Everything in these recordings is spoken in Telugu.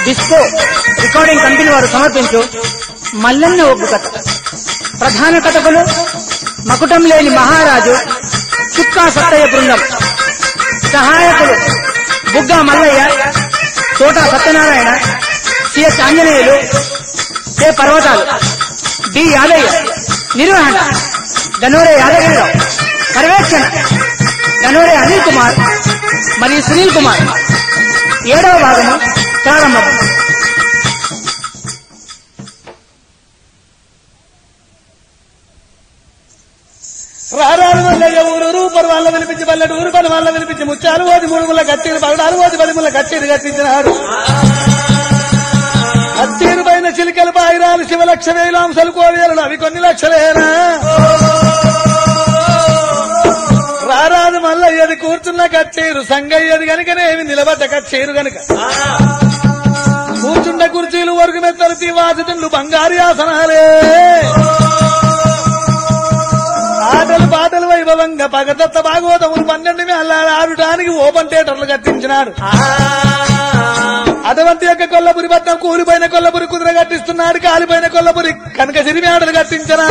డిస్కో రికార్డింగ్ కంపెనీ వారు సమర్పించు మల్లన్న ఒగ్గు కథ ప్రధాన కథకులు మకుటం లేని మహారాజు చుక్కా సత్తయ్య బృందం సహాయకులు Bugga Mallaiah Thota Satyanarayana CS Anjaneyulu K Parvathalu D Yadaiah నిర్వహణ గనోరే యాదగిరిరావు పర్యవేక్షణ గనోరే అనిల్ కుమార్ మరియు సునీల్ కుమార్ ఏడవ భాగము ప్రారంభం రారాలు వల్లయ్య ఊరు రూపరు వాళ్ళ వినిపించి పల్లెడు ఊరు పని వాళ్ళ వినిపించి ముచ్చాలు ఓది మూడు ముళ్ళ కచ్చీరు పగడాలు ఓది పది ముళ్ళ కచ్చీరు కట్టించినాడు కచ్చీరు పైన చిలికలు పాయిరాలు శివలక్ష వేలాంశలు కోవేలు అవి కొన్ని లక్షలేనా రారాదు మల్లయ్యది కూర్చున్న కచ్చీరు సంగయ్యది గనుకనేమి నిలబడ్డ కచ్చీరు గనుక కూర్చున్న కుర్చీలు వరకు మెత్తలు తీవాసితులు బంగారు ఆసనాలే ఆటలు పాటలు వైభవంగా పగదత్త భాగవతములు పన్నెండు మేళాలు ఆడటానికి ఓపెన్ థియేటర్లు కట్టించినాడు అటువంటి యొక్క కొల్లపురి పట్నం కూలిపోయిన కొల్లపురి కుదుర కట్టిస్తున్నాడు కాలిపోయిన కొల్లపురి కనుక సిరిమేడలు కట్టించనా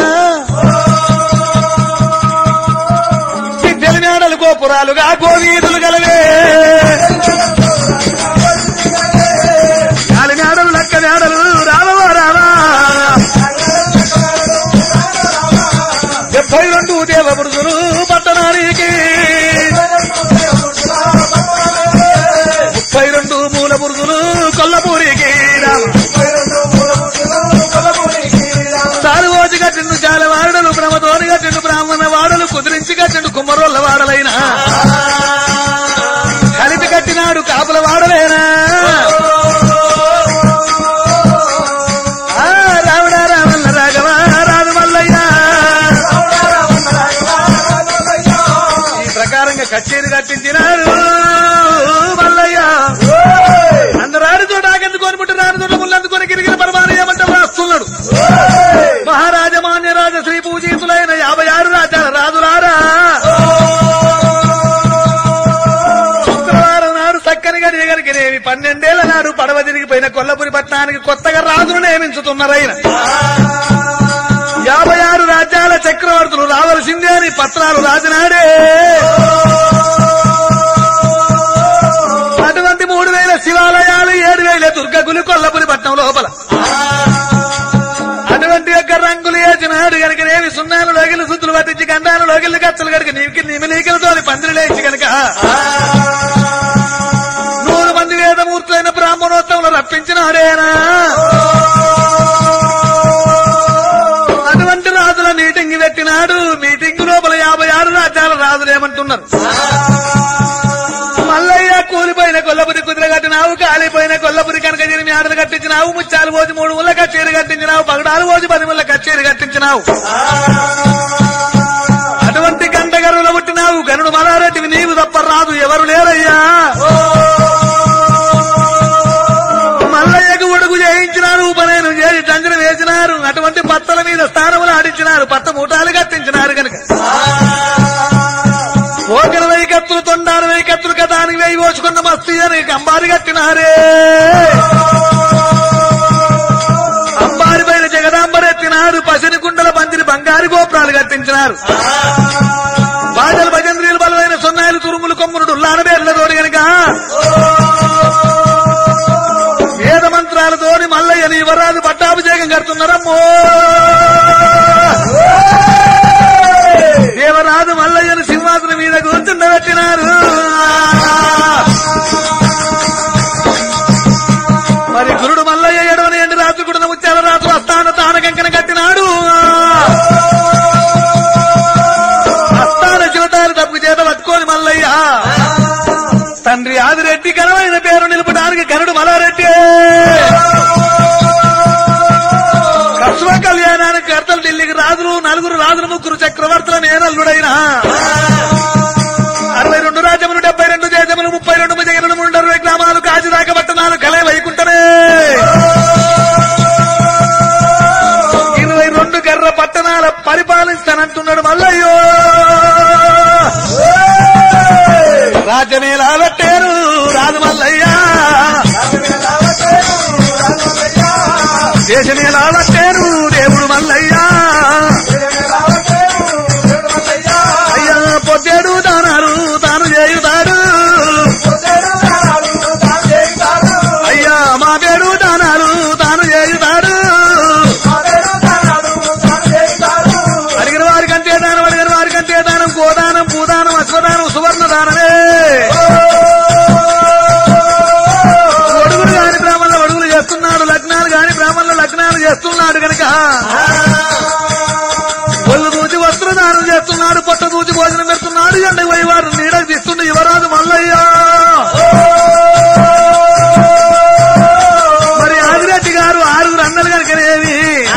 సిద్ధలి మేడలు గోపురాలుగా గోవీధులు గలవే గాలి మేడలు లక్క మేడలు రావవా రావా డెబ్బై రెండు దేవపురుషులు పట్టణానికి ముప్పై రెండు మూల పురుషులు కొల్లపూరికి సారువోజు కట్టిండు జాల వాడలు బ్రహ్మతోని కట్టిండు బ్రాహ్మణ వాడలు కుదిరించి కట్టిండు కుమ్మరోళ్ళ వాడలైన కలిపి కట్టినాడు కాపుల వాడలేనా ఆ, రావణ రామల్ల రాఘవ రాదు మల్లయ్య ఈ ప్రకారంగా కచేరి కట్టించినారు మల్లయ్య అందరు ఆడి చోట ఆగెందుకు అనుకుంటే రాని చోట ముళ్ళందుకొని గిరిగిన పరమాన ఏమంటే రాస్తున్నాడు మహారాజమాన్య రాజ శ్రీ పూజీతులైన యాభై ఆరు రాజ్యాల రాజులారా శుక్రవారం నాడు చక్కని గడియ గడిగినేవి పన్నెండేళ్ల నాడు పడవ తిరిగిపోయిన కొల్లపురి పట్టణానికి కొత్తగా రాజును నియమించుతున్నారైన యాభై ఆరు రాజ్యాల చక్రవర్తులు రావలసిందే అని పత్రాలు రాసినాడే అటువంటి మూడు వేల శివాలయాలు ఏడు వేల దుర్గగులు కొల్లపురి పట్నం లోపల అటువంటి యొక్క రంగులు వేసినాడు కనుక నేవి సున్నాను లోగిలు సుత్తులు పట్టించి గండాను లోగిళ్ళు గచ్చలు కనుక నీకి నిమిలీకలతో పందిరి లేచి కనుక నూరు మంది వేదమూర్తులైన బ్రాహ్మణోత్సవంలో రప్పించినాడేనా అటువంటి రాజుల మీటింగ్ పెట్టినాడు మీటింగ్ లోపల యాభై ఆరు రాజ్యాల రాజులు ఏమంటున్నారు మల్లయ్య కూలిపోయిన కొల్లపురి కుదిర కట్టినావు కాలిపోయిన కొల్లపురి కనుక జరిమి ఆటలు కట్టించినావు ముచ్చాలు పోసి మూడు ముళ్ళ కచ్చేరి కట్టించినావు పగడాలు పోసి పది ముళ్ళ కచ్చేరి కట్టించినావు అటువంటి గంటగరువుల పుట్టినావు గనుడు మలారెడ్డివి నీవు తప్ప రాదు ఎవరు లేరయ్యా మల్లయ్యకు ఒడుగు చేయించినారు ఉపనయనం చేసి టంజన వేసినారు అటువంటి పత్తల మీద స్థానములు ఆడించినారు పత్త మూటాలు కట్టించినారు కనుక ఓకర వెయ్యి కత్తులు తొండారు వెయ్యి కత్తులు కథానికి వెయ్యి పోసుకున్న మస్తీ అని అంబారి కట్టినారే అంబారి పైన జగదాంబరెత్తినారు పసిని కుండల పందిరి బంగారు గోపురాలు కట్టించినారు బాజలు భజంద్రీలు బలమైన సున్నాయిలు తురుములు కొమ్మునుడు ఉల్లానబేర్ల తోడి గనుక వేద మంత్రాలతోని మల్లయ్య యువరాజు పట్టాభిషేకం కడుతున్నారమ్మో దేవరాజు మల్లయ్యను సింహాసనం మీద కూర్చుండబెట్టినారు మరి గురుడు మల్లయ్య ఎడవని ఎండు రాత్రి కూడా ముత్యాల రాత్రి అస్థాన తానకంకన కట్టినాడు అస్థాన శివతాలు తప్పు చేత పట్టుకోని మల్లయ్య తండ్రి ఆదిరెడ్డి ఘనమైన పేరు నిలపడానికి గనుడు మలారెడ్డి కస్వ కళ్యాణానికి కర్తలు ఢిల్లీకి రాజులు నలుగురు రాజులు ముగ్గురు చక్రవర్తుల నేనల్లుడైన అరవై రెండు రాజ్యములు డెబ్బై రెండు దేశములు ముప్పై రెండు భుజగనులు మూడు అరవై గ్రామాలు కాజిదాక పట్టణాలు కలే వైకుంఠమే ఇరవై రెండు గర్ర పట్టణాల పరిపాలిస్తానంటున్నాడు మల్లయ్యో రాజ్యమే లాబట్టారు రాజు మల్లయ్య దేశమే లావట్టేను దేవుడు మల్లయ్యా అయ్యా పొద్దేడు దానాలు తాను చేయుతాడు అయ్యా మా పేరు దానాలు తాను చేయుతాడు అడిగిన వారికంటే దానం అడిగిన వారికంటే దానం గోదానం భూదానం అశ్వదానం సువర్ణ దానమే ఒడుగులు కాని బ్రాహ్మణుల ఒడుగులు చేస్తున్నాడు లగ్నాలు కాని బ్రాహ్మణుల లగ్నాలు చేస్తున్నాడు కనుక ఒళ్ళు దూచి వస్త్రదానం చేస్తున్నాడు పొట్ట దూచి భోజనం పెడుతున్నాడు ఎండ పోయి వారు నీడకు తీస్తుండే యువరాజు మల్లయ్య మరి ఆదిరెడ్డి గారు ఆరుగురు అన్నలు కనుకనేవి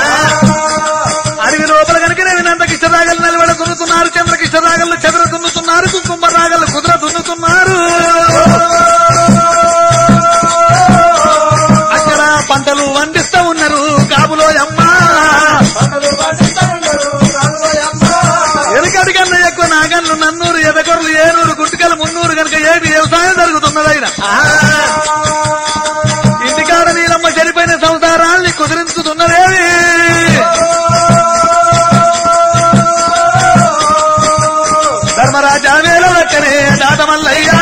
అడవి లోపల కనుకనేవి నంద కిష్టరాగలు నిలబడ దున్నుతున్నారు చంద్ర కిష్టరాగలు చెదర దున్నుతున్నారు కుంకుమ రాగలు కుదుర దున్నుతున్నారు అక్కడ పంటలు వండిస్తా ఉన్నారు కాబులో అమ్మ ఎనకటి కన్నా ఎక్కువ నాగన్లు నన్నూరు ఎదకొరలు ఏనూరు గుంటికలు మున్నూరు కనుక ఏటి వ్యవసాయం జరుగుతున్నదైన ఇంటికాడ నీలమ్మ చనిపోయిన సంసారాల్ని కుదిరించుతున్నదేవి ధర్మరాజా వేల లెక్కనే దాటమల్లయ్యా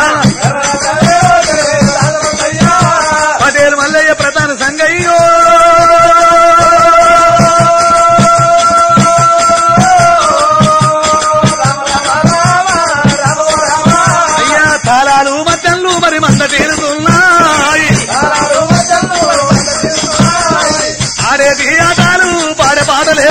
పటేల్ మల్లయ్య ప్రధాన సంగయ్యో అయ్యా తాళాలు మద్దళ్ళు మరి మంద తీరుతున్నాయి ఆడేది ఆటాలు పాడే పాటలే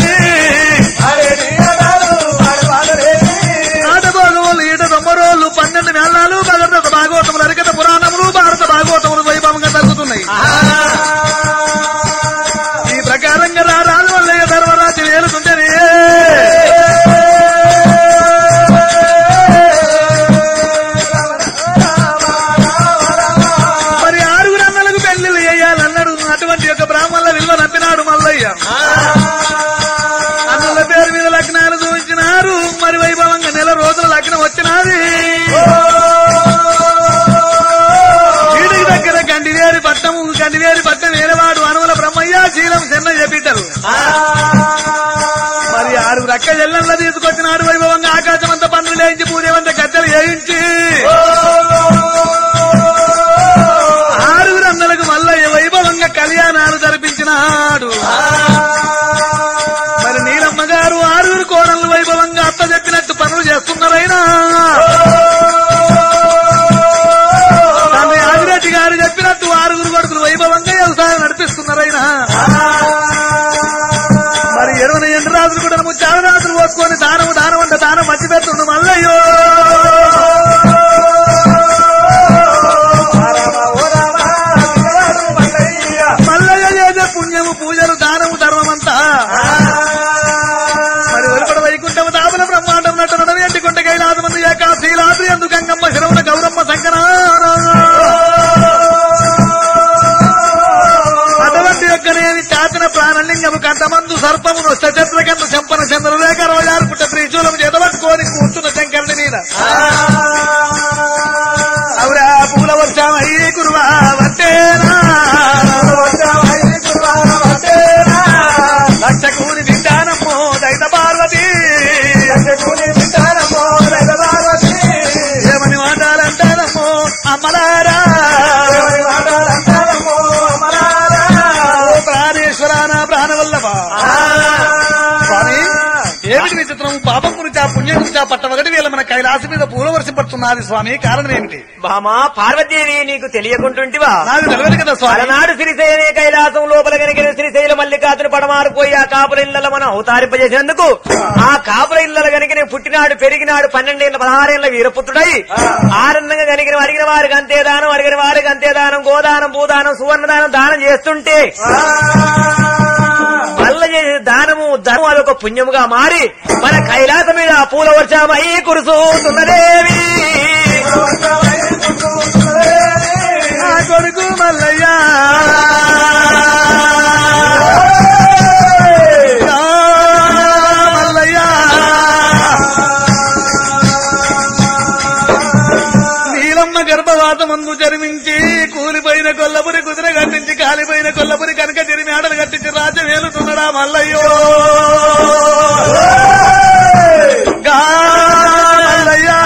ఆటభోగములు ఈట తొమ్మరోళ్ళు పన్నెండు నెలలు భగవత భాగవతములు అరికత పురాణములు భారత భాగవతములు వైభవంగా జరుగుతున్నాయి ఈ ప్రకారంగా రా రాజు వల్లయ్య ధర్మరాజు వేలుతుంటేనే మరి ఆరుగురు అన్నలకు పెళ్లిళ్ళు చేయాలన్నాడు అటువంటి యొక్క బ్రాహ్మణుల విలువ నంపినాడు మల్లయ్య అన్నల పేరు మీద లగ్నాలు చూపించినారు మరి వైభవంగా నెల రోజుల లగ్నం వచ్చినది వీడికి దగ్గర గండివేరి పట్టము గండివేరి పట్టం వేరేవాడు అనుమల బ్రహ్మయ్య శీలం చెన్నయ్య బిడ్డలు మరి ఆరుగురు అక్క ఎల్లల్లో తీసుకొచ్చినాడు వైభవంగా ఆకాశం అంతా పనులు లేయించి పూజవంత గద్దెలు వేయించి ఆరుగురు అన్నలకు మల్లయ్య వైభవంగా కళ్యాణాలు జరిపించినాడు మరి నీలమ్మ గారు ఆరుగురు కోడళ్ళు వైభవంగా అత్త చెప్పినట్టు పనులు చేస్తున్నారైనా తండ్రి ఆదిరెడ్డి గారు చెప్పినట్టు ఆరుగురు కొడుకులు వైభవంగా వ్యవసాయం నడిపిస్తున్నారైనా మరి ఎరువన ఎండు రాజులు కూడా ముచ్చారు రాజులు పోసుకొని దానము దానం అంటే దానం మంచి పెడుతుండు మల్లయ్యో మల్లయ్య చేసే పుణ్యము పూజలు దానము ధర్మమంతా మరి వెలుపడ వైకుంఠము దాపల బ్రహ్మాండం నట్టు నడవి ఎంటి కొండ కైలాసమందు ఏకాశీలాద్రి అందు గంగమ్మ శరవణ గౌరమ్మ శంకర అటువంటి యొక్కనేవి చాచిన ప్రాణలింగము కంటమందు సర్పము నొష్ట చెట్ల కంద చంపన చంద్రరేఖ రోజారు పుట్ట త్రిశూలము చేతబట్టుకొని కూర్చున్న శంకరుని మీద అవురా పూల వర్షం అయ్యి కురువా వట్టేనా లక్ష కూలి విధానము దైత పార్వతి ఏమని మాటాలంటారమ్మో అమ్మలారా ఓ ప్రాణేశ్వర నా ప్రాణవల్లభ స్వామి ఏమిటి విచిత్రం పాపం గురించి ఆ పుణ్యం గురించి ఆ పట్టవగటి వీళ్ళ మన కైలాసం మీద పూల వర్షపడుతున్నది స్వామి కారణం ఏమిటి బామా పార్వతీదేవి నీకు తెలియకుంటుంటివా నాకు తెలియదు కదా స్వామి అలనాడు శ్రీశైలనే కైలాసం లోపల కనిగిన శ్రీశైల మల్లికార్జున పడమారిపోయి ఆ కాపుల ఇళ్లలో మనం అవతారింపజేసినందుకు ఆ కాపుల ఇళ్లలో కనుక పుట్టినాడు పెరిగినాడు పన్నెండేళ్ల పదహారేళ్ల వీరపుత్రుడై ఆనందంగా కనిగిన అడిగిన వారికి అంతే దానం అడిగిన వారికి అంతే దానం గోదానం భూదానం సువర్ణ దానం దానం చేస్తుంటే వల్ల చేసే దానము ధర్మం అదొక పుణ్యముగా మారి మన కైలాసం మీద పూల వర్షమై కురుసుతున్నదేవి నా కొడుకు మల్లయ్య ఆ, మల్లయ్య నీలమ్మ బ్రహ్మ గర్భవాత మందు జన్మించి కూలిపోయిన కొల్లపురి కుదిర కట్టించి కాలిపోయిన కొల్లపురి కనుక జరిమి ఆడలు కట్టించి రాజ్యం ఏలుతున్నాడా మల్లయ్యో గా మల్లయ్యా.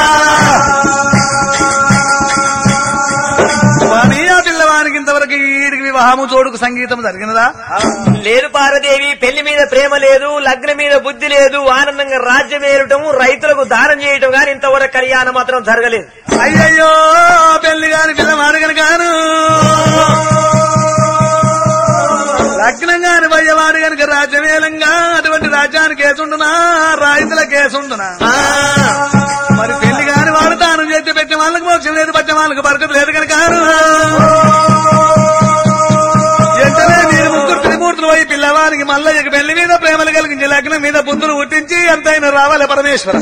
వాణి ఆ పిల్లవానికి ఇంతవరకు ఈడికి వివాహము చోడుకు సంగీతం జరిగినదా లేదు పార్వదేవి పెళ్లి మీద ప్రేమ లేదు లగ్నం మీద బుద్ధి లేదు ఆనందంగా రాజ్యం ఏరటం రైతులకు దానం చేయటం గాని ఇంతవరకు కళ్యాణం మాత్రం జరగలేదు అయ్యయ్యో పెళ్లి కాని పిల్లవాడు కనుకాను లగ్నం కాని వయ్యవాడు కనుక రాజ్యమేలంగా అటువంటి రాజ్యానికి కేసుండునా రైతుల కేసుండునా మరి పెళ్లి కాని వాడు తాను చేతి పెట్టే వాళ్ళకి మోక్షం లేదు పట్టే వాళ్ళకి బరకత లేదు కనుక వెంటనే మీరు ముగ్గురు త్రిమూర్తులు పోయి పిల్లవానికి మల్లయ్యకి పెళ్లి మీద ప్రేమలు కలిగించి లగ్నం మీద బుద్ధులు పుట్టించి ఎంతైనా రావాలి పరమేశ్వరం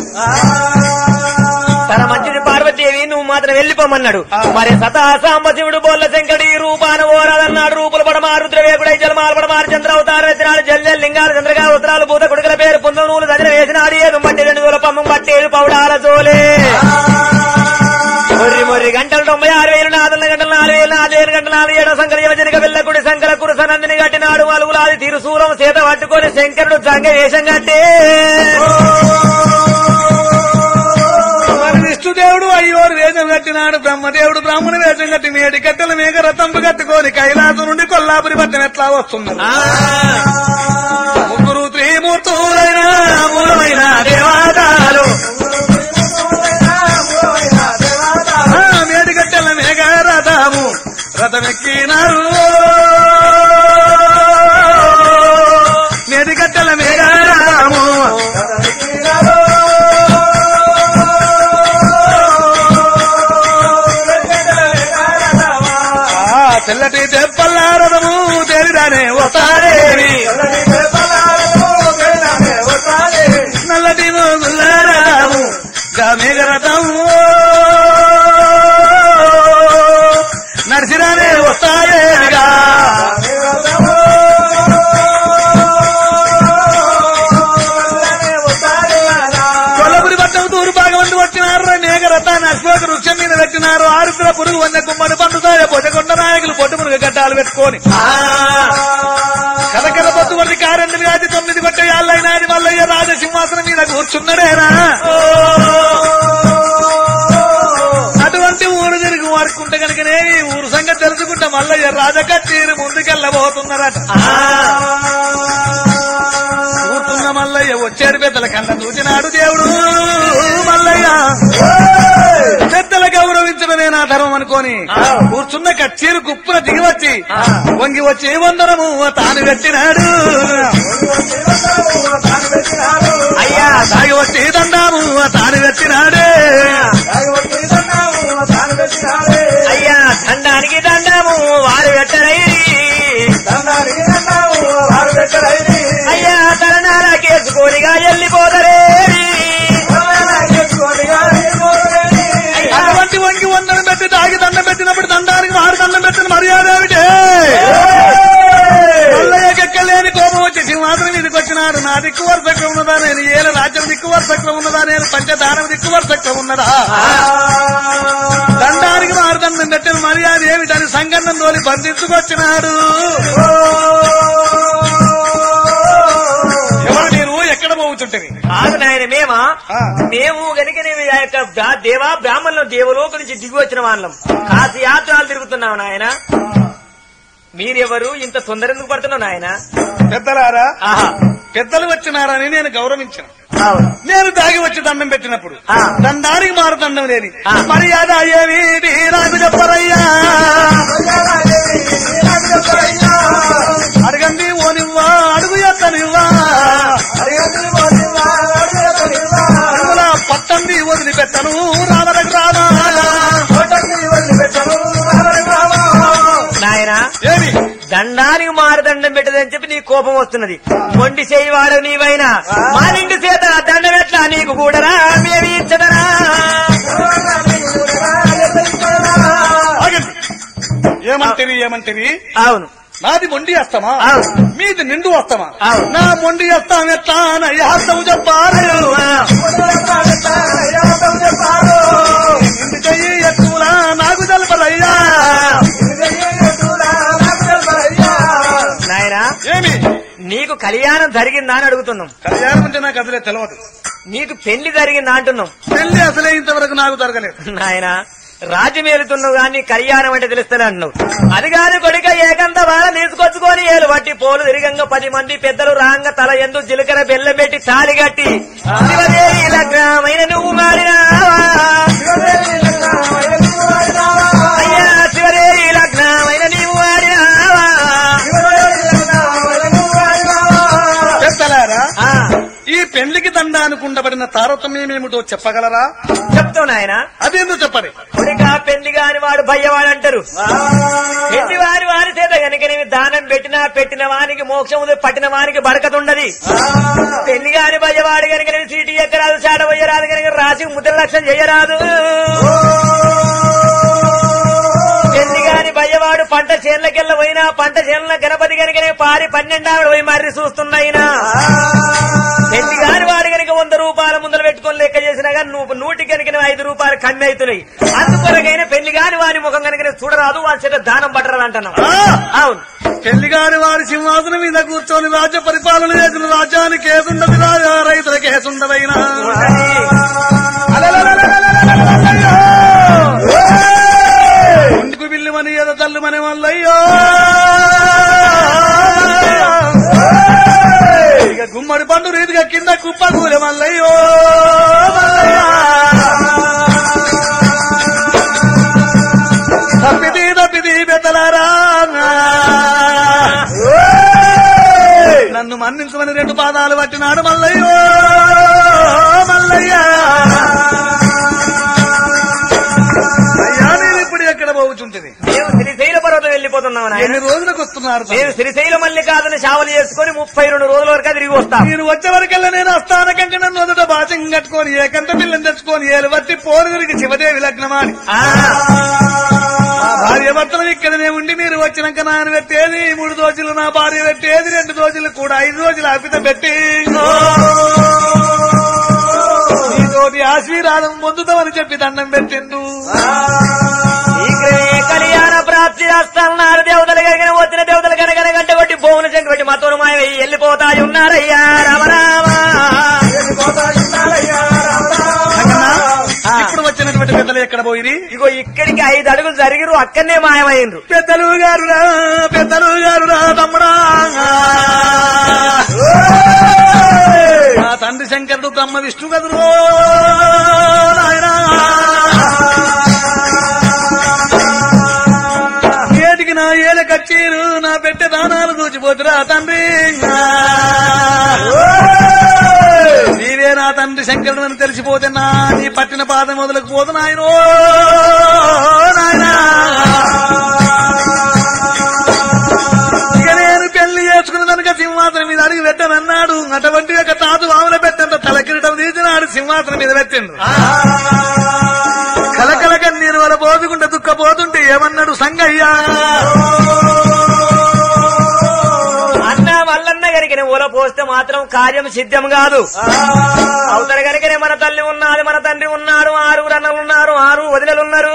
తన మంచిది పార్వతీదేవి నువ్వు మాత్రం వెళ్ళిపోమన్నాడు మరి సతా సాంబశివుడు బోల్ల శంకడి రూపాన ఓరాదన్నాడు రూపులు పడమారు రుద్రవేకుడై జలమాల పడమారు చంద్ర అవతార రచనాలు జల్లెల్ లింగాలు చంద్రగా ఉత్తరాలు భూత కొడుకుల పేరు పుందం నూలు దజన వేసినాడు ఏదు మట్టి రెండు దూల పమ్మం పట్టేడు పౌడాల జోలే మొర్రి మొర్రి గంటలు తొంభై ఆరు వేలు నాలుగు గంటలు నాలుగు వేలు నాలుగు వేలు గంటలు నాలుగు ఏడు సంకల యువజనిక వెళ్ళకుడి సంకల కురుస నందిని కట్టినాడు అలుగులాది తిరుసూలం చేత పట్టుకొని శంకరుడు సంగ వేషం కట్టే మరి విష్ణుదేవుడు అయ్యోరు వేషం కట్టినాడు బ్రహ్మదేవుడు బ్రాహ్మణ వేషం కట్టి మేడి కట్టెల మేఘ రతంపు కట్టుకొని కైలాసం నుండి కొల్లాపురి పట్టణం ఎట్లా వస్తున్నారు ముగ్గురు త్రిమూర్తులైన మూలమైన దేవాదాలు ఆ, మేడి కట్టెల మేఘ రథము రథమెక్కినారు మేడి కట్టెల మేఘ రథము ఆ, తెల్లటి తెప్పల్లారదము తేలిదానే వస్తారేవి నల్లటి ముల్లారదము మేఘరథము నడిచిరానే వస్తాయేగా కొల్లపురి పట్టం తూరు భాగమందు వచ్చినారు మేఘరథాన్ని అశోక వృక్షం మీద పెట్టినారు ఆరుద్ర పురుగు వంద కుమ్మడి పండుతాయ పొట్టకొండ నాయకులు పొట్టు మురుగ గడ్డాలు పెట్టుకొని కథకథ పొత్తు వంటి కారెండు వ్యాధి తొమ్మిది కొట్ట యాళ్ళైనాది మల్లయ్య రాజసింహాసనం మీద కూర్చున్నాడేనా అటువంటి ఊరు తిరిగి వాడుకుంటే కనుకనే ఈ ఊరు సంగతి తెలుసుకుంటే మల్లయ్య రాజకచ్చీరు ముందుకెళ్ళబోతున్నారట కూర్చున్న మల్లయ్య వచ్చాడు పెద్దల కళ్ళ చూచినాడు దేవుడు మల్లయ్య పెద్దల గౌరవించడమే నా ధర్మం అనుకోని కూర్చున్న కచ్చీరు కుప్పున దిగి వచ్చి వంగి వచ్చి వందనము తాను పెట్టినాడు అయ్యా తాగి వచ్చి దండాము తాను పెట్టినాడే అయ్యా దండానికి దండము వారు పెట్టరై అయ్యా తలనారా కేసుకోనిగా వెళ్ళిపోదరే అటువంటి వంగి వందనం పెట్టి తాగి దండం పెట్టినప్పుడు దండానికి మారు దండం పెట్టిన మర్యాద ఏమిటి మల్లయ్యకెక్కలేని కోపం వచ్చి సింహాసనం మీదకి వచ్చినాడు నా దిక్కు వరుసక్రం ఉన్నదా నేను ఏల రాజ్యం దిక్కు వరుసక్రం ఉన్నదా నేను పంచదానం దిక్కు వరుసక్రం ఉన్నదా దండానికి మారు దండం పెట్టిన మర్యాద ఏమిటని సంగన్నం తోలి బంధించుకొచ్చినాడు ఎవరు మీరు ఎక్కడ పోవుచుంటది కాదు నాయన మేమా ఆ. మేము గనుక నేను ఆ యొక్క బ్రా- దేవా బ్రాహ్మణులు దేవలోక నుంచి దిగి వచ్చిన వాళ్ళం కాసి యాత్రలు తిరుగుతున్నాం నాయన మీరెవరు ఇంత తొందర ఎందుకు పడుతున్నావు నాయన పెద్దలారా ఆహా పెద్దలు వచ్చినారని నేను గౌరవించిన అవును నేను దాగి వచ్చి దండం పెట్టినప్పుడు ఆ. దండానికి మారు దండం లేని ఆ. మర్యాద ఏమిటి నాకు చెప్పరయ్యా అడగండి ఓనివ్వా అడుగు ఎత్తనివ్వా అందులో పట్టండి వదిలిపెట్టను రావరకు రావా నాయన ఏమి దండానికి మారదండం పెట్టదని చెప్పి నీ కోపం వస్తున్నది మొండి చేయవాడు నీవైనా మా నిండి చేత దండం ఎట్లా నీకు కూడరా మేమి ఇచ్చదరా ఆగండి ఏమంటివి ఏమంటివి అవును నాది మొండి వస్తామా అవును. మీది నిండు వస్తామా అవును. నా మొండి వస్తాం ఎట్లా అని హస్తము చెప్పారు నిండు చెయ్యి ఎత్తుల కళ్యాణం జరిగిందా అని అడుగుతున్నాం కళ్యాణం అంటే నాకు అసలే తెలియదు నీకు పెళ్లి జరిగిందా అంటున్నాం పెళ్లి అసలే ఇంతవరకు నాకు జరగలేదు నాయన రాజ్యమేలుతున్నావు గాని కళ్యాణం అంటే తెలుస్తలే అంటున్నావు అది కాదు కొడుక ఏకంత వాళ్ళ తీసుకొచ్చుకొని ఏలు బట్టి పోలు తిరిగంగా పది మంది పెద్దలు రాంగ తల ఎందు జీలకర్ర బెల్లం పెట్టి తాలి కట్టి శివదేవి లగ్నమైన నువ్వు మారినావా అయ్యా శివదేవి లగ్నమైన నీవు మారినావా పెద్దలారా ఆ, ఈ పెళ్లికి దండానికి ఉండబడిన తారతమ్యం ఏమిటో చెప్పగలరా చెప్తావు నాయన అదేందో చెప్పండి కొడుక పెళ్లి కాని వాడు భయ్యవాడు అంటారు పెళ్లి వారి వారి చేత కనుక నీవు దానం పెట్టినా పెట్టిన వానికి మోక్షం ఉంది పట్టిన వానికి బడకతుండది పెళ్లి కాని భయ్యవాడు కనుక నీవు సీటీ ఎక్కరాదు చాట పోయరాదు కనుక రాసి ముద్ర లక్ష్యం చేయరాదు పెళ్లి కాని భయ్యవాడు పంట చేనులకెళ్ళ పోయినా పంట చేనుల గణపతి కనుక నీవు పారి పన్నెండావిడ పోయి మర్రి చూస్తున్నాయినా పెళ్లి కాని వాడు కనుక వంద రూపాయల ముందర పెట్టుకొని లెక్క చేసినా కానీ నువ్వు నూటి కనుక నువ్వు ఐదు రూపాయలు కమ్మి అవుతున్నాయి అందుకొరకైనా పెళ్లి కాని వారి ముఖం కనుక నువ్వు చూడరాదు వాళ్ళ చేత దానం పట్టరాదు అంటున్నావు అవును పెళ్లి గారి వారి సింహాసనం మీద కూర్చొని రాజ్య పరిపాలన చేసిన రాజ్యానికి కేసుండదు రాజా రైతుల కేసుండదైనా ఒంటికి బిల్లుమని ఏదో తల్లుమని మల్లయ్యో ఇక గుమ్మడి పండు రీతిగా కింద కుప్ప కూలే మల్లయ్యో తప్పిది తప్పిది బెత్తలారా నన్ను మన్నించమని రెండు పాదాలు పట్టినాడు మల్లయ్యో మల్లయ్య అయ్యా నేను ఇప్పుడు ఎక్కడ పోవుచుంటుంది మేము శ్రీశైల పర్వతం వెళ్ళిపోతున్నాం నాయన ఎన్ని రోజులకు వస్తున్నారు మేము శ్రీశైల మల్లికార్జున శావలు చేసుకుని ముప్పై రెండు రోజుల వరకు తిరిగి వస్తాం మీరు వచ్చే వరకల్లా నేను అస్థానకంగా నన్ను మొదట బాచం కట్టుకొని ఏకంత పిల్లని తెచ్చుకొని ఏలు బట్టి పోరు తిరిగి శివదేవి లగ్నమాని ఆ, మా భార్య భర్తలు ఇక్కడనే ఉండి మీరు వచ్చినాక నాన్న పెట్టేది మూడు రోజులు నా భార్య పెట్టేది రెండు రోజులు కూడా ఐదు రోజులు అర్పిత పెట్టి నీతోటి ఆశీర్వాదం పొందుతామని చెప్పి దండం పెట్టిండు శీఘ్రమే కళ్యాణ ప్రాప్తి చేస్తాన్నారు దేవతలు కనుక వచ్చిన దేవతలు కనుక గంట కొట్టి భువన శంకు పెట్టి మతోను మాయ వెళ్ళిపోతాయి ఉన్నారయ్యా రామరామా ఇప్పుడు వచ్చినటువంటి పెద్దలు ఎక్కడ పోయి ఇగో ఇక్కడికి ఐదు అడుగులు జరిగిరు అక్కడనే మాయమైండ్రు పెద్దలు గారురా పెద్దలు గారురా తమ్ముడా మా తండ్రి శంకరుడు బ్రహ్మ విష్ణు కదురు నాయనా ఏటికి నా ఏల కచ్చీరు నా పెట్టె దానాలు దూచిపోతురా తండ్రి నీవే నా తండ్రి శంకరుడు అని తెలిసిపోతే నా నీ పట్టిన పాదం మొదలకు పోదు నాయనో నాయనా ఇక నేను పెళ్లి చేసుకున్న కనుక సింహాసనం మీద అడిగి పెట్టనన్నాడు అటువంటి ఒక తాతు వాముల పెట్టంత తలకిరటం తీసినాడు సింహాసనం మీద పెట్టిండు కలకల కన్నీరు వల పోదుకుంటే దుఃఖపోతుంటే ఏమన్నాడు సంగయ్య అన్న మల్లన్న గరికనే ఊల పోస్తే మాత్రం కార్యం సిద్ధం కాదు అవతల గరికనే మన తల్లి ఉన్నది మన తండ్రి ఉన్నాడు ఆరుగురు అన్నలు ఉన్నారు ఆరు వదిలలున్నారు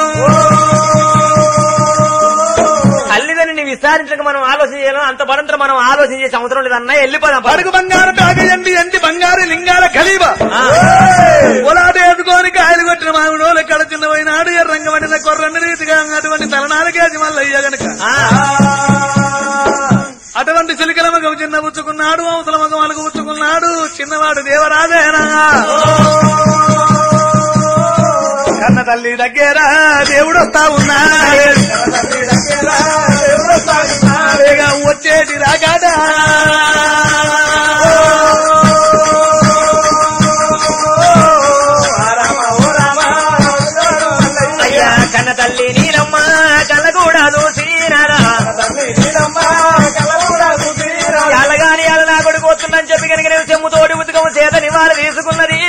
తల్లిదండ్రిని విచారించక మనం ఆలోచన చేయాలి అంత పడంతరం మనం ఆలోచన చేసే అవసరం లేదన్నా వెళ్ళిపోదాం పద. అడుగు బంగారు తాగ ఎండి ఎండి బంగారు లింగాల ఖలీబ ఆ. పొలాటు ఎదుకొని కాయలు కొట్టిన మామిడోలు ఎక్కడ చిన్న పోయినాడు ఎర్రంగ వండిన కొర్రన్న రీతిగా అటువంటి తలనాలకేసి మల్లయ్య గనక ఆ. అటువంటి చిలికల మగం చిన్న పుచ్చుకున్నాడు అవసల మగం అలుగు పుచ్చుకున్నాడు చిన్నవాడు దేవరాజేనా కన్న తల్లి దగ్గర దేవుడు వస్తా ఉన్నాడు ఇక వచ్చేటి రాగాడా అయ్యా కన్న తల్లి నీలమ్మ కళ్ళ కూడా చూసినారా ఎల్లగాని ఎల్ల నా కొడుకు వస్తుందని చెప్పి కనుక నేను చెమ్ముతోటి ఉతుకము చేత నివారణ తీసుకున్నది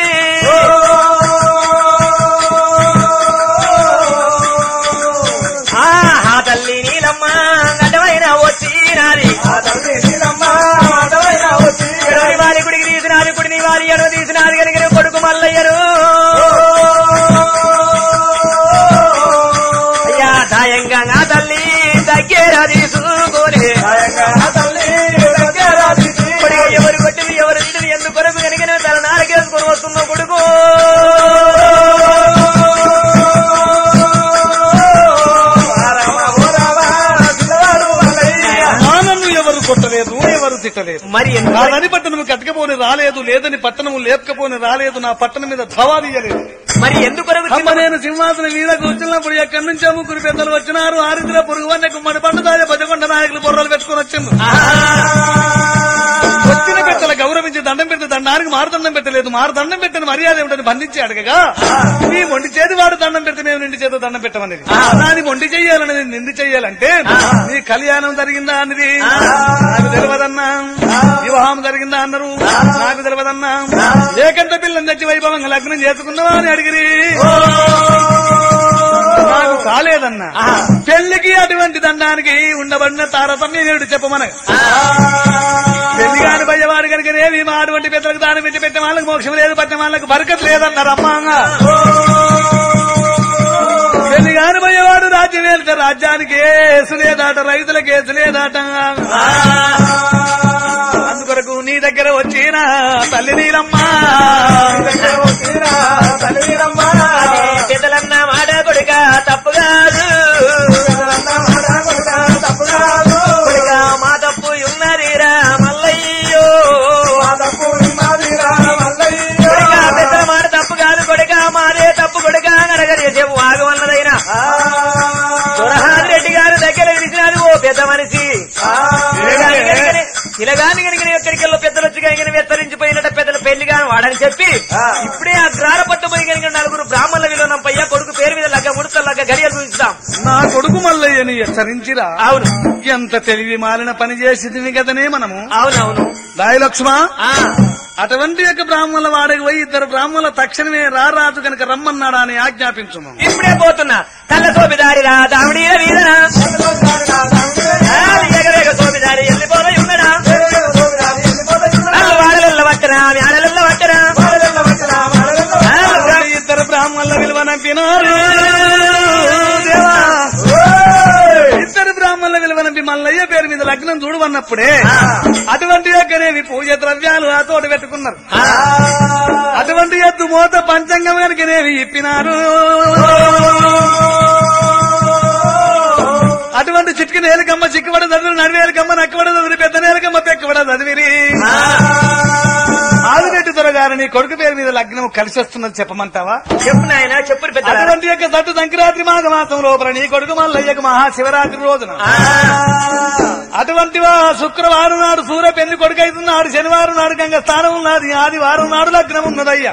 ఆ ఆ తల్లి నీలమ్మ గడ్డమైన వచ్చినాది పుట్టలేదు మరి ఎందుకు నాదని పట్టణము కట్టకపోని రాలేదు లేదని పట్టణము లేపకపోని రాలేదు నా పట్టణం మీద ధవాదీయలేదు మరి ఎందుకు అమ్మ నేను సింహాసనం మీద కూర్చున్నప్పుడు ఎక్కడి నుంచో ముగ్గురు పెద్దలు వచ్చినారు ఆరిద్ర పురుగు వన్న గుమ్మడి పండు తాజా పదకొండ నాయకులు బొర్రలు పెట్టుకుని వచ్చింది వచ్చిన పెద్దల గౌరవించి దండం పెడితే దండానికి మారు దండం పెట్టలేదు మారు దండం పెట్టిన మర్యాద ఏమిటని బంధించి అడగగా నీ మొండి చేతి వాడు దండం పెడితే మేము నిండి చేతి దండం పెట్టమనేది దాని మొండి చెయ్యాలనేది నిండి చెయ్యాలంటే నీ కళ్యాణం జరిగిందా అన్నది నాకు తెలియదన్నా వివాహం జరిగిందా అన్నారు నాకు తెలియదన్నా లేకంటే పిల్లని తెచ్చి వైభవంగా లగ్నం చేసుకున్నావా అని అడిగిరి నాకు కాలేదన్నా పెళ్లికి అటువంటి దండానికి ఉండబడిన తారతమ్యం ఏమిటి చెప్పమన పెళ్లి కాని భయవాడు కనుకనేమి మా అటువంటి పెద్దలకు దానం పెట్టి పెట్టే వాళ్ళకి మోక్షం లేదు పట్టిన వాళ్ళకి బరకత్ లేదన్నారు అమ్మాంగా పెళ్లి కాని భయవాడు రాజ్యం వెళ్తే రాజ్యానికి ఏసు లేదాట రైతులకు ఏసు లేదాట అందుకొరకు నీ దగ్గర వచ్చిన తల్లి నీలమ్మా పెద్దలన్న మాట కొడుక తప్పు కాదు కొడుక మా తప్పు ఉన్నదిరా మల్లయ్యో కొడుక పెద్దల మాట తప్పు కాదు కొడుక మాదే తప్పు కొడుక అనగడి చెప్పు ఆగమన్నదైనా సురహాన్ రెడ్డి గారి దగ్గర విడిచినారు ఓ పెద్ద మనిషి పిలగాని గనుకనే- పిలగాని కనుక ఎక్కడికి వెళ్ళో పెద్దలు వచ్చి కనుక వెత్తరించిపోయినట్ట పెద్దల పెళ్లి కాని వాడని చెప్పి ఇప్పుడే ఆ గ్రార పట్టుపోయి కనుక నలుగురు బ్రాహ్మణుల విలువనంపయ్యా కొడుకు పేరు మీద లగ్గ ముడత లగ్గ గడియలు చూపిస్తాం నా కొడుకు మల్లయ్యని హెచ్చరించిరా అవును ఎంత తెలివి మాలిన పని చేసింది కదనే మనము అవునవును దాయి లక్ష్మ ఆ అటువంటి యొక్క బ్రాహ్మణుల వాడకి పోయి ఇద్దరు బ్రాహ్మణుల తక్షణమే రారాజు కనుక రమ్మన్నాడా అని ఆజ్ఞాపించుము ఇప్పుడే పోతున్నా తల్ల సోపిదారి రా దామిడీల వీధనా ఎగరేగ సోపిదారి వెళ్ళిపోయి ఉన్నడా నల్లు వాడలల్ల పట్టరా మేడలల్ల పట్టరా ఇద్దరు బ్రాహ్మణుల విలువ నంపినారు దేవా. ఇద్దరు బ్రాహ్మణుల విలువ నంపి మల్లయ్య పేరు మీద లగ్నం చూడవన్నప్పుడే అటువంటి యొక్కనేవి పూజ ద్రవ్యాలు ఆ తోట పెట్టుకున్నారు అటువంటి ఎద్దు మోత పంచంగం కనుకనేవి ఇప్పినారు అటువంటి చిట్కి నేలకమ్మ చిక్కుబడ చదువు నడివేలకమ్మ నక్కబడ చదువు పెద్ద నేలకమ్మ పెక్కబడ చదివిరి ఆదిరెడ్డి దొరగారు నీ కొడుకు పేరు మీద లగ్నం కలిసి వస్తున్నది చెప్పమంటావా చెప్పు నాయన చెప్పు పెద్ద అటువంటి యొక్క దట్టు సంక్రాంతి మాఘ మాసం లోపల నీ కొడుకు మల్లయ్యకు మహాశివరాత్రి రోజున అటువంటి వా శుక్రవారం నాడు సూర్య పెళ్లి కొడుకు అవుతున్నాడు శనివారం నాడు గంగ స్థానం ఉన్నది ఆదివారం నాడు లగ్నం ఉన్నదయ్యా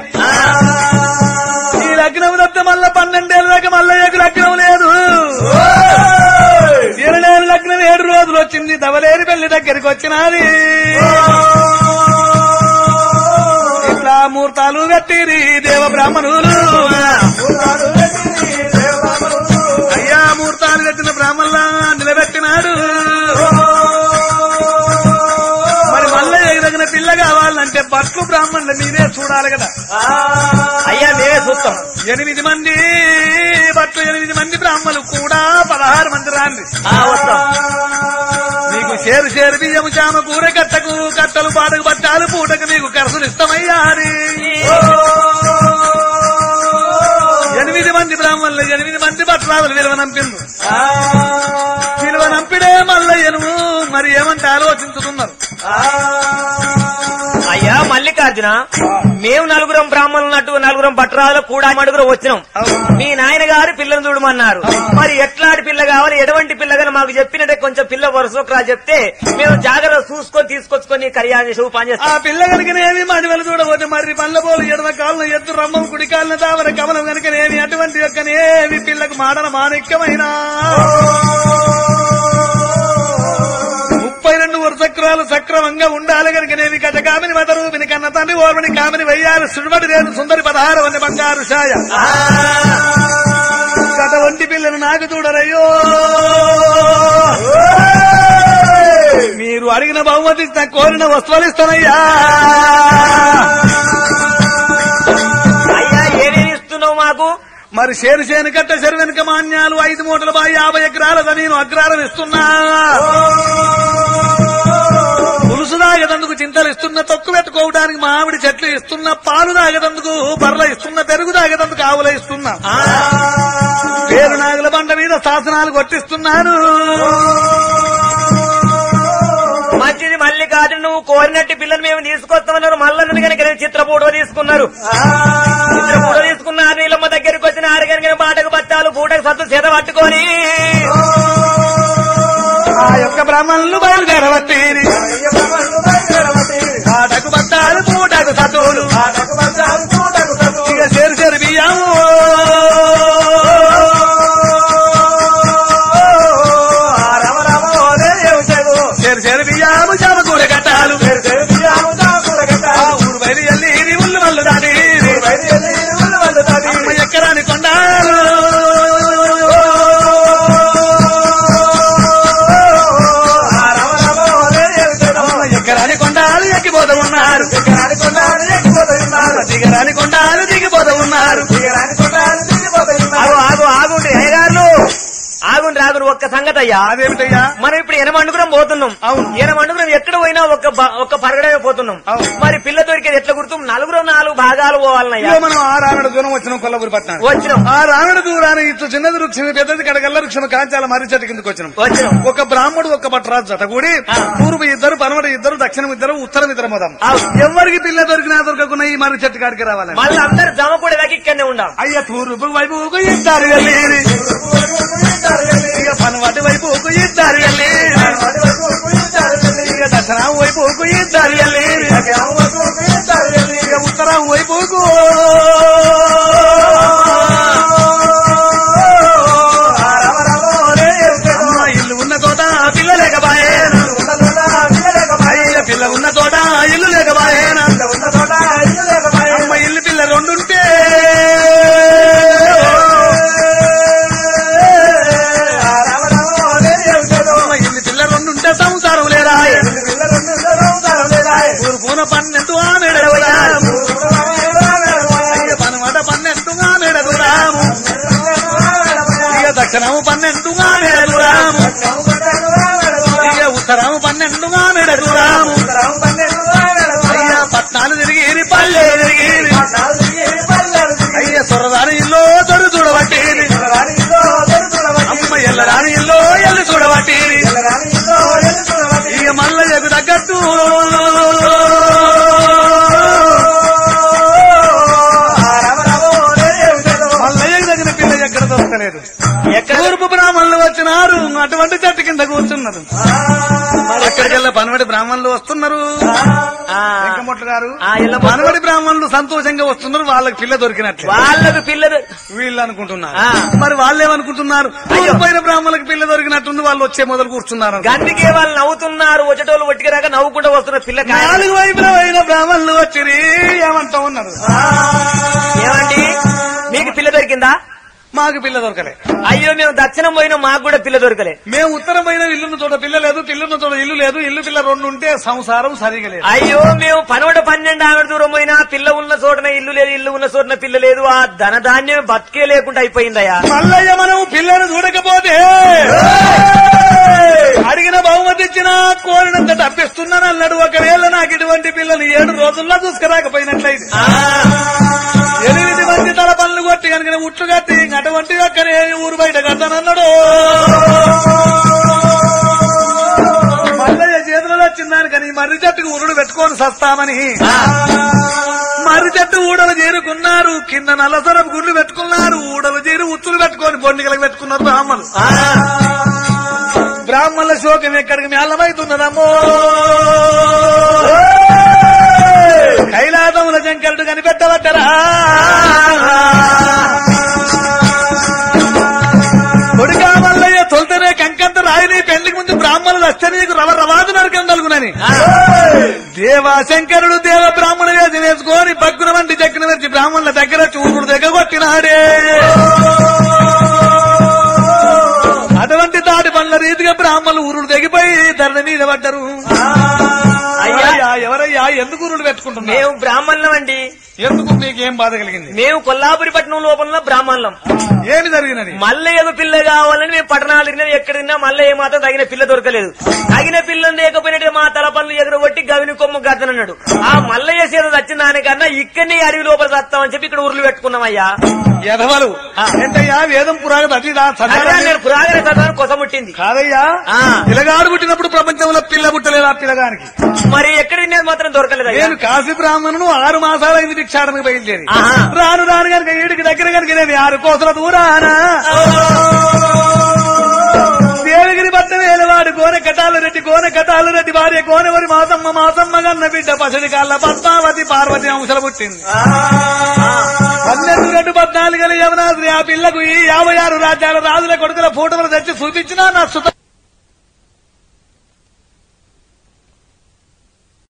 ఈ లగ్నం తప్ప మళ్ళా పన్నెండేళ్ళ దాకా మల్లయ్యకు లగ్నం లేదు ఇరలేని లగ్నం ఏడు రోజులు వచ్చింది దవలేని పెళ్లి దగ్గరికి వచ్చినది ఇట్లా మూర్తాలు కట్టిరి దేవ బ్రాహ్మణులు అయ్యా మూర్తాలు కట్టిన బ్రాహ్మణులా నిలబెట్టినాడు మరి మల్లయ్య తగిన పిల్ల కావాలంటే బట్లు బ్రాహ్మణులు మీరే చూడాలి కదా అయ్యా మేమే చూస్తాం ఎనిమిది మంది బట్లు ఎనిమిది మంది బ్రాహ్మణులు కూడా పదహారు మంది రాండి ఆ, వస్తాం మీకు చేరు చేరు బియ్యము చామ కూర కట్టకు కట్టలు పాటకు పట్టాలు పూటకు మీకు ఖర్చులు ఇష్టమయ్యా అని. ఎనిమిది మంది బ్రాహ్మణులు ఎనిమిది మంది భట్రాదులు విలువ నంపిండు విలువ నంపిడే మల్లయ్యను మరి ఏమంటే ఆలోచించుతున్నారు అయ్యా మల్లికార్జున మేము నలుగురం బ్రాహ్మణులు నట్టు నలుగురం పట్టరాలు కూడా మడుగురు వచ్చినాం మీ నాయన గారు పిల్లని చూడమన్నారు మరి ఎట్లాంటి పిల్ల కావాలి ఎటువంటి పిల్ల కానీ మాకు చెప్పినట్టే కొంచెం పిల్ల వరుసకు చెప్తే మేము జాగ్రత్త చూసుకొని తీసుకొచ్చుకొని కళ్యాణ శుభ పని ఆ చేస్తాం పిల్ల కనుకనేమి మడివెలు చూడబోతే మరి పండ్ల పోలు ఎడమ కాళ్ళను ఎత్తు రమ్మం కుడి కాళ్ళను దావర కమలం కనుకనేమి అటువంటి యొక్కనేమి పిల్లకు మాటల మాణిక్యమైన ముప్పై రెండు వరుసక్రాలు సక్రమంగా ఉండాలి కనుకనేమి గజ కామిని మదరూపిని కన్న తండ్రి ఓర్మని కామిని వయ్యారు సుడిబడి రేణు సుందరి పదహారు వంద బంగారు ఛాయ గత ఒంటి పిల్లను నాకు చూడరయ్యో మీరు అడిగిన బహుమతి ఇస్తా, కోరిన వస్తువులు ఇస్తానయ్యా అయ్యా ఏమేమి ఇస్తున్నావు మాకు మరి చేను చేను కట్ట చెరు వెనుక మాన్యాలు ఐదు మూటల బాయి యాభై ఎకరాల నేను అగ్రారం ఇస్తున్నా పులుసు తాగేదందుకు చింతలు ఇస్తున్న తొక్కు పెట్టుకోవడానికి మామిడి చెట్లు ఇస్తున్న పాలు తాగేదందుకు బర్ర ఇస్తున్న పెరుగు తాగేదందుకు ఆవుల ఇస్తున్నా పేరు నాగుల బండ మీద శాసనాలు కొట్టిస్తున్నాను మంచిది మల్లికార్జున నువ్వు కోరినట్టు పిల్లలు మేము తీసుకొస్తామన్నారు మల్లన్నని కనుక చిత్ర ఫోటో తీసుకున్నారు చిత్ర ఫోటో తీసుకున్నారు నీలమ్మ దగ్గరికి వచ్చిన ఆరు కనుక బాటకు బత్తాలు పూటకు సత్తు చేత పట్టుకొని ఆ యొక్క బ్రాహ్మణులు బయలుదేరవట్టి ఆటకు బత్తాలు పూటకు సతువులు ఇక చేరు చేరు బియ్యము చేరు చేరు బియ్యము జామ కూర కట్టాలు ఆ ఊరు బయలు ఎల్లి ఇది ఉల్లు వల్లు దాటి అమ్మ ఎక్కరాని కొండాలు అమ్మ ఎక్కరాని కొండాలు ఎక్కిపోతూ ఉన్నారు దిగరాని కొండాలు దిగిపోతూ ఉన్నారు ఆగు ఆగు ఆగుండి అయ్యగారులు ఆగుండి ఆగుండి ఒక్క సంగతి అయ్యా అదేమిటయ్యా మనం ఇప్పుడు ఎనమండుకురం పోతున్నాం అవును. ఎనమండుకురం ఎక్కడ పోయినా ఒక్క బ- ఒక్క పరగడమే పోతున్నాం అవును. మరి పిల్ల దొరికేది ఎట్లా గుర్తు నలుగురు నాలుగు భాగాలు పోవాలనయ్యా ఇదిగో మనం ఆ రావణ దూరం వచ్చినాం కొల్లపూరి పట్టణం వచ్చినాం ఆ రావణ దూరాన్ని ఇటు చిన్నది వృక్షం పెద్దది కడగల్ల వృక్షం కాంచాల మర్రి చెట్టు కిందకి వచ్చినాం వచ్చినాం ఒక బ్రాహ్మడు ఒక భట్రాజు జత కూడి పూర్వ ఇద్దరు పనమటి ఇద్దరు దక్షిణం ఇద్దరు ఉత్తరం ఇద్దరు మొదం అవును. ఎవరికి పిల్ల దొరికినా దొరకకుండా ఈ మర్రి చెట్టు కాడికి రావాలని మళ్ళీ అందరు జమ కూడా దాకా ఇక్కడనే ఉండాం అయ్య తూర్పు వైపు ఇద్దరు వెళ్ళేది ఇక పనవటి వైపు ఇద్దరు వెళ్ళేది ఇక దక్షిణం వైపు ఇద్దరు వెళ్ళేది ఇక ఉత్తరం వైపు అమ్మ ఇల్లు ఉన్న చోట పిల్ల లేకపాయేనా అయ్య పిల్ల ఉన్న చోట ఇల్లు లేకపాయేనా అమ్మ ఇల్లు పిల్ల రెండుంటే అమ్మ ఇల్లు పిల్ల రెండుంటే సంసారం లేదా ఊరు పూన పన్నెండు ఆమెడవయాము అయ్య పనమాట పన్నెండు ఆమెడదురాము ఇక దక్షిణము పన్నెండు ఆమెడదురాము ఇక ఉత్తరము పన్నెండు ఆమెడదురాము అయ్య పట్నాలు తిరిగి పల్లె తిరిగి అయ్య సొరదాని ఇల్లు దొరు చూడబట్టి అమ్మ ఎల్లరాని ఇల్లు ఎల్లు చూడబట్టి ఇక మల్లయ్యకు తగ్గట్టు మల్లయ్యకు తగిన పిల్ల ఎక్కడ దొరకలేదు ఎక్కడ తూర్పు బ్రాహ్మణులు వచ్చినారు అటువంటి చెట్టు కింద కూర్చున్నారు ఎక్కడికెళ్ళ పనవడి బ్రాహ్మణులు వస్తున్నారు ఆ, వెంకమొట్ల గారు ఆ, ఎల్లమ్మ. పనవడి బ్రాహ్మణులు సంతోషంగా వస్తున్నారు వాళ్ళకి పిల్ల దొరికినట్లే వాళ్ళకు పిల్లలు వీళ్ళు అనుకుంటున్నారు ఆ. మరి వాళ్ళు ఏమనుకుంటున్నారు అయ్యో. పోయిన బ్రాహ్మణులకు పిల్ల దొరికినట్టుంది వాళ్ళు వచ్చే మొదలు కూర్చున్నారు గందికే వాళ్ళు నవ్వుతున్నారు వచ్చేటోళ్ళు ఒట్టికి రాక నవ్వుకుంటూ వస్తున్న పిల్ల కాయ. నాలుగు వైపుల పోయిన బ్రాహ్మణులు వచ్చి ఏమంటా ఉన్నారు ఏమండి మీకు పిల్ల దొరికిందా మాకు పిల్ల దొరకలే అయ్యో మేము దక్షిణం పోయినా మాకు కూడా పిల్ల దొరకలే మేము ఉత్తరం పోయిన ఇల్లున్న చోట పిల్ల లేదు పిల్లున్న చోట ఇల్లు లేదు ఇల్లు పిల్ల రెండు ఉంటే సంసారం సరిగా లేదు అయ్యో మేము పనోట పన్నెండు ఆవిడ దూరం పోయినా పిల్ల ఉన్న చోటన ఇల్లు లేదు ఇల్లు ఉన్న చోటన పిల్ల లేదు ఆ ధనధాన్యం బతికే లేకుండా అయిపోయిందయ్యా మల్లయ్య మనం పిల్లను చూడకపోతే అడిగిన బహుమతి ఇచ్చినా కోరినంత తప్పిస్తున్నాను అన్నాడు ఒకవేళ నాకు ఇటువంటి పిల్లని ఏడు రోజుల్లో చూసుకురాకపోయినట్లయితే ఆ, ఎనిమిది మంది తల పనులు కొట్టి కనుక ఉట్లు కట్టి అటువంటి ఒక్కనే ఊరు బయట కడతానన్నాడు మల్లయ్య చేతులలో వచ్చిందని కానీ మర్రి చెట్టుకు ఉరుడు పెట్టుకొని సస్తామని మర్రి చెట్టు ఊడలు చేరుకున్నారు కింద నల్లసరపు గుడ్లు పెట్టుకున్నారు ఊడలు చేరి ఉచ్చులు పెట్టుకొని బొండిగలకు పెట్టుకున్నారు బ్రాహ్మణులు ఆ, బ్రాహ్మణుల శోకం ఎక్కడికి మేళమైతున్నదమ్మో కైలాసముల శంకరుడు కనిపెట్టవద్దరా కొడుకా మల్లయ్య తొలితేనే కంకంత రాయిని పెళ్లికి ముందు బ్రాహ్మణులు వస్తే నీకు రవ రవాదు నరకం కలుగునని దేవా శంకరుడు దేవ బ్రాహ్మణ వేసి వేసుకొని భగ్గున వంటి చక్కిన వచ్చి బ్రాహ్మణుల దగ్గర చూపుడు దగ్గర కొట్టినాడే అటువంటి తాటి పనుల రీతిగా బ్రాహ్మణులు ఊరుడు తెగిపోయి ధరణ మీద పడ్డరు అయ్యా. అయ్యా ఎవరయ్యా ఎందుకు ఊరుడు పెట్టుకుంటున్నారు మేము బ్రాహ్మణులం అండి ఎందుకు మీకు ఏం బాధ కలిగింది మేము కొల్లాపురి పట్టణం లోపల బ్రాహ్మణులం ఏమి జరిగినది మల్లయ్యకు పిల్ల కావాలని మేము పట్టణాలు తిరిగినా ఎక్కడ తిన్నా మల్లయ్య మాత్రం తగిన పిల్ల దొరకలేదు తగిన పిల్లని లేకపోయినట్టు మా తల పనులు ఎగరగొట్టి గవిని కొమ్మ గద్దనన్నాడు ఆ మల్లయ్య సేద వచ్చిన దానికన్నా ఇక్కడనే అడవి లోపల చస్తామని చెప్పి ఇక్కడ ఊర్లు పెట్టుకున్నామయ్యా ఎదవలు ఆ. ఏంటయ్యా వేదం పురాగతి అతి దా- అదే చదవాలి. నేను పురాగన చదవని కొసముట్టింది కాదయ్యా ఆ. పిల్లగాడు పుట్టినప్పుడు ప్రపంచంలో పిల్ల పుట్టలేదు ఆ పిల్లగానికి మరి ఎక్కడ తినేది మాత్రం దొరకలేదు అయ్యా. నేను కాశీ బ్రాహ్మణును ఆరు మాసాలు అయింది భిక్షాటనకు బయలుదేరి ఆహా. రాను రాను కనుక ఈడికి దగ్గర కనుక నేను ఆరు కోసల దూరానా దేవగిరి భర్త వేలవాడు కోనె కటాలు రెడ్డి కోనె కటాలు రెడ్డి భార్య కోనెవరి మాసమ్మ మాసమ్మ గన్న బిడ్డ పసడి కాళ్ళ పద్మావతి పార్వతి అంశలు పుట్టింది పన్నెండు రెండు పద్నాలుగు యమునాద్రి ఆ పిల్లకు ఈ యాభై ఆరు రాజ్యాల రాజుల కొడుకుల ఫోటోలు తెచ్చి చూపించినా నా సుత